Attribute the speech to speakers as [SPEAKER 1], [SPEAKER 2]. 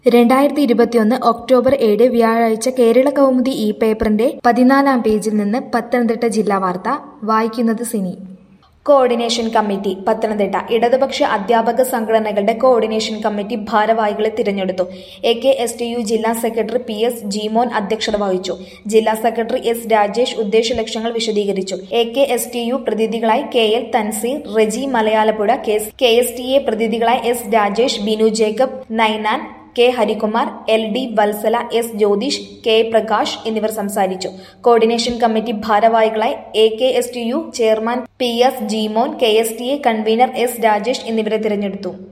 [SPEAKER 1] രണ്ടായിരത്തി ഇരുപത്തിയൊന്ന് ഒക്ടോബർ ഏഴ് വ്യാഴാഴ്ച കേരള കൗമുദി ഈ പേപ്പറിന്റെ പതിനാലാം പേജിൽ നിന്ന് പത്തനംതിട്ട ജില്ലാ വാർത്ത വായിക്കുന്നത് സിനി കോർഡിനേഷൻ കമ്മിറ്റി പത്തനംതിട്ട ഇടതുപക്ഷ അധ്യാപക സംഘടനകളുടെ കോർഡിനേഷൻ കമ്മിറ്റി ഭാരവാഹികളെ തിരഞ്ഞെടുത്തു A K S T U ജില്ലാ സെക്രട്ടറി പി എസ് ജിമോൻ അധ്യക്ഷത വഹിച്ചു ജില്ലാ സെക്രട്ടറി എസ് രാജേഷ് ഉദ്ദേശ ലക്ഷ്യങ്ങൾ വിശദീകരിച്ചു A K S T U പ്രതിനിധികളായി K L Thanseer Reji Malayalappuzha K S T A പ്രതിനിധികളായി S Rajesh Binu Jacob Ninan K Harikumar L D Vatsala S Jyothish K Prakash എന്നിവർ സംസാരിച്ചു കോർഡിനേഷൻ കമ്മിറ്റി ഭാരവാഹികളായി A K S T U chairman P S Jimon K S T A convener S Rajesh എന്നിവരെ തിരഞ്ഞെടുത്തു